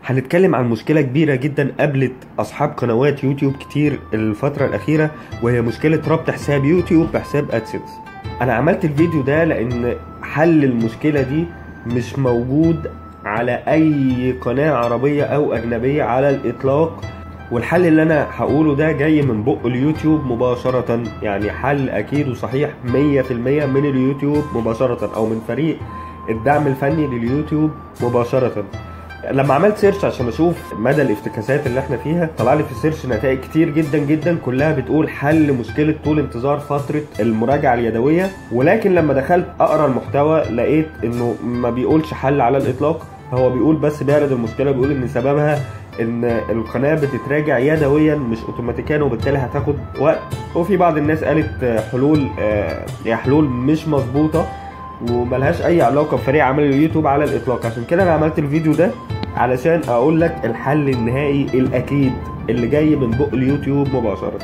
هنتكلم عن مشكلة كبيرة جدا قابلت أصحاب قنوات يوتيوب كتير الفترة الأخيرة وهي مشكلة ربط حساب يوتيوب بحساب أدسنس أنا عملت الفيديو ده لأن حل المشكلة دي مش موجود على أي قناة عربية أو أجنبية على الإطلاق والحل اللي أنا هقوله ده جاي من بق اليوتيوب مباشرة يعني حل أكيد وصحيح 100% من اليوتيوب مباشرة أو من فريق الدعم الفني لليوتيوب مباشرة لما عملت سيرش عشان اشوف مدى الافتكاسات اللي احنا فيها طلع لي في السيرش نتائج كتير جدا جدا كلها بتقول حل مشكله طول انتظار فتره المراجعه اليدويه ولكن لما دخلت اقرا المحتوى لقيت انه ما بيقولش حل على الاطلاق هو بيقول بس بيعرض المشكله بيقول ان سببها ان القناه بتتراجع يدويا مش اوتوماتيكيا وبالتالي هتاخد وقت وفي بعض الناس قالت حلول هي حلول مش مظبوطه وملهاش اي علاقه بفريق عمل اليوتيوب على الاطلاق عشان كده انا عملت الفيديو ده علشان اقول لك الحل النهائي الاكيد اللي جاي من بق اليوتيوب مباشره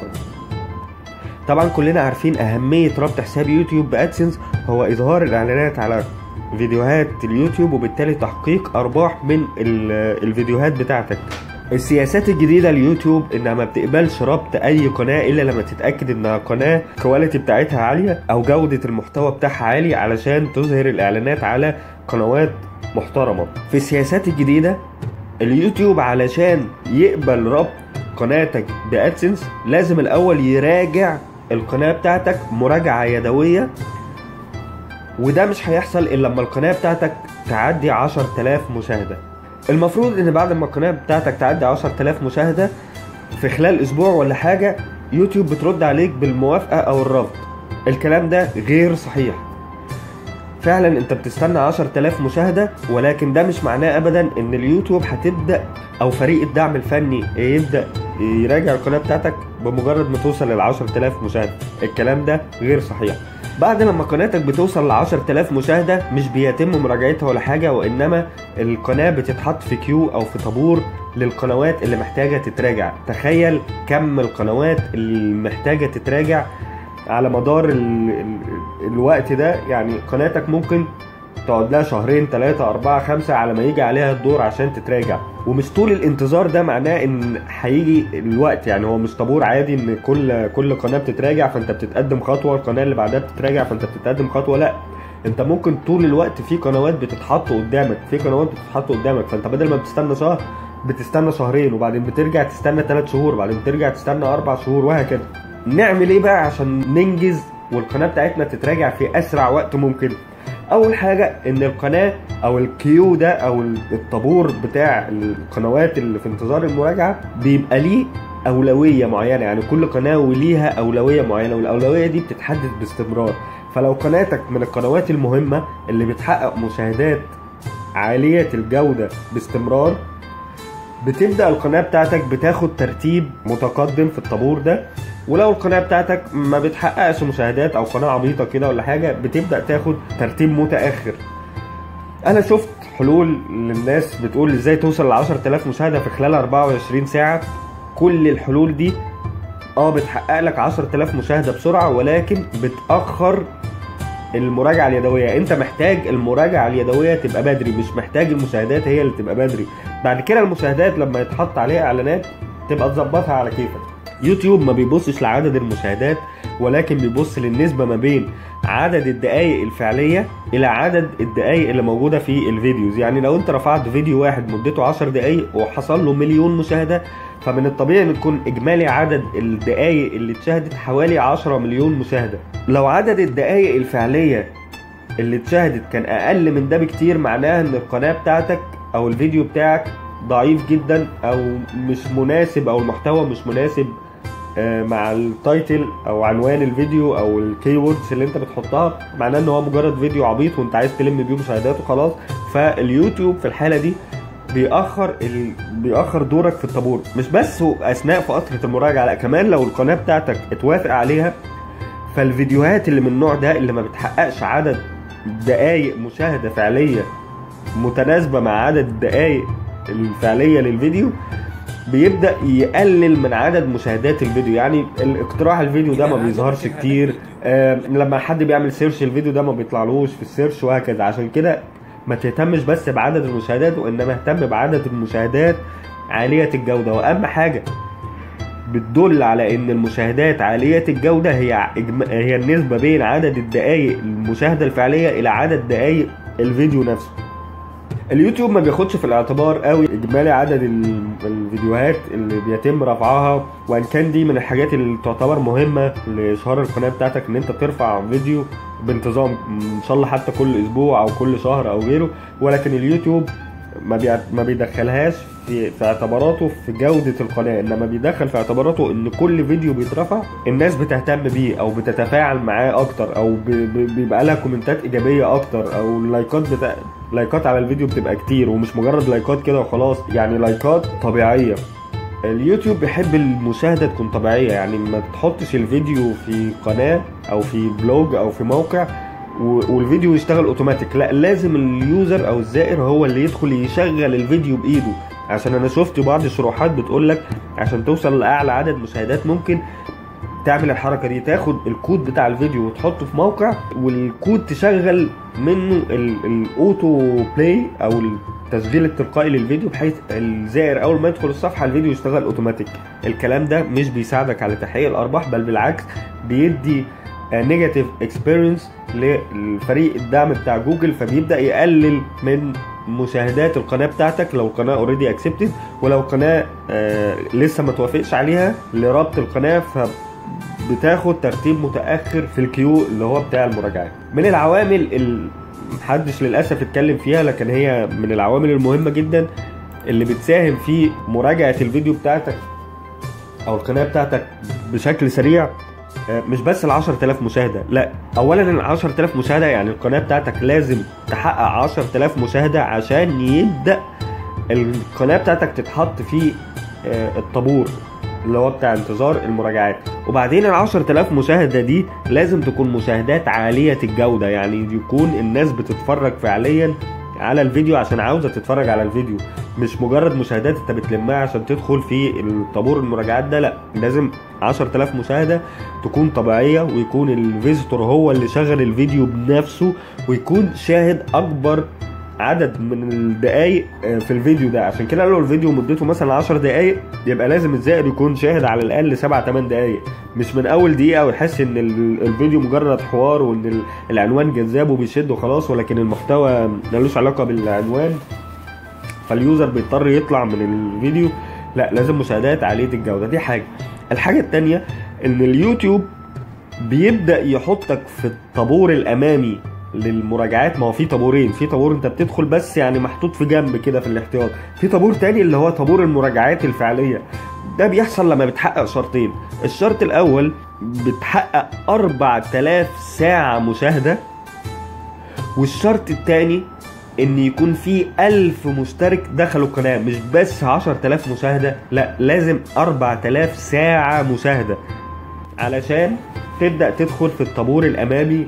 طبعا كلنا عارفين اهميه ربط حساب يوتيوب بادسنس هو اظهار الاعلانات على فيديوهات اليوتيوب وبالتالي تحقيق ارباح من الفيديوهات بتاعتك السياسات الجديدة ليوتيوب انها ما بتقبلش ربط اي قناة الا لما تتأكد انها قناة الكواليتي بتاعتها عالية او جودة المحتوى بتاعها عالي علشان تظهر الاعلانات على قنوات محترمة في السياسات الجديدة اليوتيوب علشان يقبل ربط قناتك بادسنس لازم الاول يراجع القناة بتاعتك مراجعة يدوية وده مش هيحصل الا لما القناة بتاعتك تعدي 10000 مشاهدة المفروض ان بعد ما القناه بتاعتك تعدي 10000 مشاهده في خلال اسبوع ولا حاجه يوتيوب بترد عليك بالموافقه او الرفض الكلام ده غير صحيح فعلا انت بتستنى 10000 مشاهده ولكن ده مش معناه ابدا ان اليوتيوب هتبدا او فريق الدعم الفني يبدا يراجع القناه بتاعتك بمجرد ما توصل لل 10000 مشاهده الكلام ده غير صحيح بعد لما قناتك بتوصل ل 10000 مشاهده مش بيتم مراجعتها ولا حاجه وانما القناه بتتحط في كيو او في طابور للقنوات اللي محتاجه تتراجع تخيل كم القنوات اللي محتاجه تتراجع على مدار ال ال الوقت ده يعني قناتك ممكن تقعد لها شهرين ثلاثة أربعة خمسة على ما يجي عليها الدور عشان تتراجع ومش طول الانتظار ده معناه ان هيجي الوقت يعني هو مش طابور عادي ان كل كل قناة بتتراجع فانت بتتقدم خطوة القناة اللي بعدها بتتراجع فانت بتتقدم خطوة لا انت ممكن طول الوقت في قنوات بتتحط قدامك في قنوات بتتحط قدامك فانت بدل ما بتستنى شهر بتستنى شهرين وبعدين بترجع تستنى ثلاث شهور وبعدين بترجع تستنى اربع شهور وهكذا نعمل ايه بقى عشان ننجز والقناه بتاعتنا تتراجع في اسرع وقت ممكن اول حاجه ان القناه او الكيو ده او الطابور بتاع القنوات اللي في انتظار المراجعه بيبقى ليه اولويه معينه يعني كل قناه وليها اولويه معينه والاولويه دي بتتحدد باستمرار فلو قناتك من القنوات المهمه اللي بتحقق مشاهدات عاليه الجوده باستمرار بتبدا القناه بتاعتك بتاخد ترتيب متقدم في الطابور ده ولو القناه بتاعتك ما بتحققش مشاهدات او قناه عبيطه كده ولا حاجه بتبدا تاخد ترتيب متاخر انا شفت حلول للناس بتقول ازاي توصل ل 10000 مشاهده في خلال 24 ساعه كل الحلول دي اه بتحقق لك 10000 مشاهده بسرعه ولكن بتاخر المراجعه اليدويه انت محتاج المراجعه اليدويه تبقى بدري مش محتاج المشاهدات هي اللي تبقى بدري بعد كده المشاهدات لما يتحط عليها اعلانات تبقى تظبطها على كيفك يوتيوب ما بيبصش لعدد المشاهدات ولكن بيبص للنسبة ما بين عدد الدقايق الفعلية إلى عدد الدقايق اللي موجودة في الفيديوز يعني لو أنت رفعت فيديو واحد مدته 10 دقايق وحصل له مليون مشاهدة فمن الطبيعي ان يكون اجمالي عدد الدقايق اللي اتشاهدت حوالي 10 مليون مشاهده لو عدد الدقايق الفعليه اللي اتشاهدت كان اقل من ده بكتير معناها ان القناه بتاعتك او الفيديو بتاعك ضعيف جدا او مش مناسب او المحتوى مش مناسب مع التايتل او عنوان الفيديو او الكي ووردز اللي انت بتحطها معناه ان هو مجرد فيديو عبيط وانت عايز تلم بيه مشاهدات وخلاص فاليوتيوب في الحاله دي بيأخر ال... بيأخر دورك في الطابور مش بس اثناء فتره المراجعه لا كمان لو القناه بتاعتك اتوافق عليها فالفيديوهات اللي من النوع ده اللي ما بتحققش عدد دقايق مشاهده فعليه متناسبه مع عدد الدقايق الفعليه للفيديو بيبدا يقلل من عدد مشاهدات الفيديو يعني الاقتراح الفيديو ده ما بيظهرش كتير آه لما حد بيعمل سيرش الفيديو ده ما بيطلعلوش في السيرش وهكذا عشان كده ما تهتمش بس بعدد المشاهدات وانما اهتم بعدد المشاهدات عاليه الجوده واهم حاجه بتدل على ان المشاهدات عاليه الجوده هي إجم... هي النسبه بين عدد الدقائق المشاهده الفعليه الى عدد دقائق الفيديو نفسه اليوتيوب ما بياخدش في الاعتبار قوي اجمالي عدد ال- الفيديوهات اللي بيتم رفعها وان كان دي من الحاجات اللي تعتبر مهمه لشهر القناه بتاعتك ان انت ترفع فيديو بانتظام ان شاء الله حتى كل اسبوع او كل شهر او غيره ولكن اليوتيوب ما بيع- ما بيدخلهاش في في اعتباراته في جوده القناه انما بيدخل في اعتباراته ان كل فيديو بيترفع الناس بتهتم بيه او بتتفاعل معاه اكتر او ب- ب- بيبقى لها كومنتات ايجابيه اكتر او اللايكات بتاع لايكات على الفيديو بتبقى كتير ومش مجرد لايكات كده وخلاص يعني لايكات طبيعيه اليوتيوب بيحب المشاهده تكون طبيعيه يعني ما تحطش الفيديو في قناه او في بلوج او في موقع و- والفيديو يشتغل اوتوماتيك لا لازم اليوزر او الزائر هو اللي يدخل يشغل الفيديو بايده عشان انا شفت بعض الشروحات بتقول لك عشان توصل لاعلى عدد مشاهدات ممكن تعمل الحركه دي تاخد الكود بتاع الفيديو وتحطه في موقع والكود تشغل منه ال- الاوتو بلاي او التشغيل التلقائي للفيديو بحيث الزائر اول ما يدخل الصفحه الفيديو يشتغل اوتوماتيك الكلام ده مش بيساعدك على تحقيق الارباح بل بالعكس بيدي نيجاتيف اكسبيرينس للفريق الدعم بتاع جوجل فبيبدا يقلل من مشاهدات القناه بتاعتك لو القناه اوريدي اكسبتد ولو قناه آه لسه ما توافقش عليها لربط القناه ف بتاخد ترتيب متاخر في الكيو اللي هو بتاع المراجعات من العوامل اللي محدش للاسف اتكلم فيها لكن هي من العوامل المهمه جدا اللي بتساهم في مراجعه الفيديو بتاعتك او القناه بتاعتك بشكل سريع آه، مش بس ال 10000 مشاهده لا اولا ال 10000 مشاهده يعني القناه بتاعتك لازم تحقق 10000 مشاهده عشان يبدا القناه بتاعتك تتحط في آه، الطابور اللي هو بتاع انتظار المراجعات وبعدين ال 10000 مشاهده دي لازم تكون مشاهدات عاليه الجوده يعني يكون الناس بتتفرج فعليا على الفيديو عشان عاوزه تتفرج على الفيديو مش مجرد مشاهدات انت بتلمها عشان تدخل في الطابور المراجعات ده لا لازم 10000 مشاهده تكون طبيعيه ويكون الفيزيتور هو اللي شغل الفيديو بنفسه ويكون شاهد اكبر عدد من الدقايق آه، في الفيديو ده عشان كده لو الفيديو مدته مثلا 10 دقايق يبقى لازم الزائر يكون شاهد على الاقل 7 8 دقايق مش من اول دقيقه ويحس ان ال- الفيديو مجرد حوار وان ال- العنوان جذاب وبيشد وخلاص ولكن المحتوى ملوش علاقه بالعنوان فاليوزر بيضطر يطلع من الفيديو لا لازم مشاهدات عاليه الجوده دي حاجه الحاجه التانية ان اليوتيوب بيبدا يحطك في الطابور الامامي للمراجعات ما هو في طابورين في طابور انت بتدخل بس يعني محطوط في جنب كده في الاحتياط في طابور تاني اللي هو طابور المراجعات الفعليه ده بيحصل لما بتحقق شرطين الشرط الاول بتحقق 4000 ساعه مشاهده والشرط التاني ان يكون في ألف مشترك دخلوا القناة مش بس 10000 مشاهدة لا لازم 4000 ساعة مشاهدة علشان تبدأ تدخل في الطابور الأمامي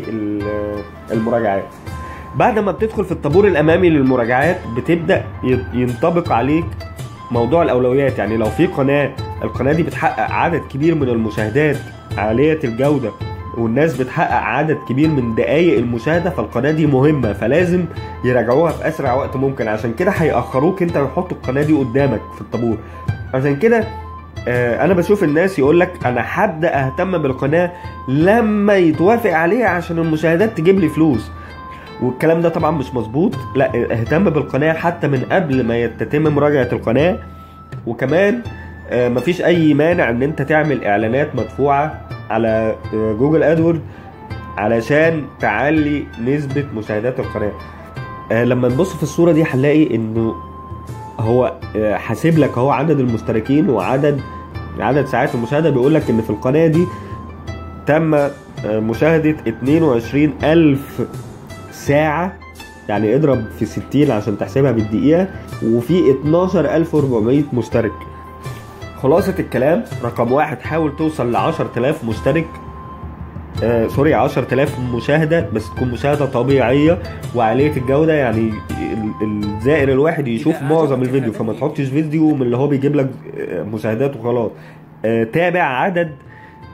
للمراجعات بعد ما بتدخل في الطابور الأمامي للمراجعات بتبدأ ينطبق عليك موضوع الأولويات يعني لو في قناة القناة دي بتحقق عدد كبير من المشاهدات عالية الجودة والناس بتحقق عدد كبير من دقائق المشاهده فالقناه دي مهمه فلازم يراجعوها في اسرع وقت ممكن عشان كده هيأخروك انت ويحطوا القناه دي قدامك في الطابور عشان كده آه انا بشوف الناس يقول لك انا هبدا اهتم بالقناه لما يتوافق عليها عشان المشاهدات تجيب لي فلوس والكلام ده طبعا مش مظبوط لا اهتم بالقناه حتى من قبل ما تتم مراجعه القناه وكمان آه مفيش اي مانع ان انت تعمل اعلانات مدفوعه على جوجل ادورد علشان تعلي نسبة مشاهدات القناة آه لما نبص في الصورة دي هنلاقي انه هو آه حاسب لك اهو عدد المشتركين وعدد عدد ساعات المشاهدة بيقول لك ان في القناة دي تم آه مشاهدة 22 ألف ساعة يعني اضرب في 60 عشان تحسبها بالدقيقة وفي 12400 مشترك خلاصة الكلام رقم واحد حاول توصل ل 10000 مشترك آه سوري 10000 مشاهدة بس تكون مشاهدة طبيعية وعالية الجودة يعني الزائر الواحد يشوف معظم الفيديو فما تحطش فيديو من اللي هو بيجيب لك مشاهدات وخلاص آه تابع عدد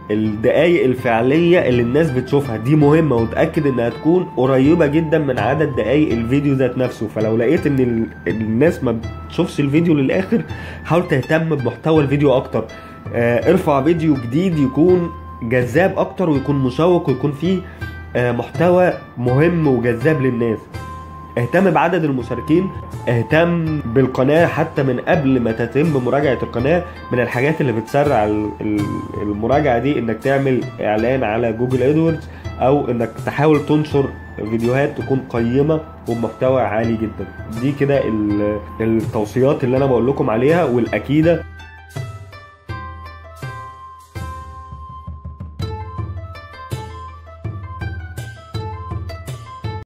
الدقايق الفعليه اللي الناس بتشوفها دي مهمه وتاكد انها تكون قريبه جدا من عدد دقايق الفيديو ذات نفسه فلو لقيت ان ال- الناس ما بتشوفش الفيديو للاخر حاول تهتم بمحتوى الفيديو اكتر آه، ارفع فيديو جديد يكون جذاب اكتر ويكون مشوق ويكون فيه آه، محتوى مهم وجذاب للناس اهتم بعدد المشاركين اهتم بالقناة حتى من قبل ما تتم مراجعة القناة من الحاجات اللي بتسرع ال- ال- المراجعة دي انك تعمل اعلان على جوجل ادوردز او انك تحاول تنشر فيديوهات تكون قيمة وبمحتوى عالي جدا دي كده ال- التوصيات اللي انا بقول لكم عليها والاكيدة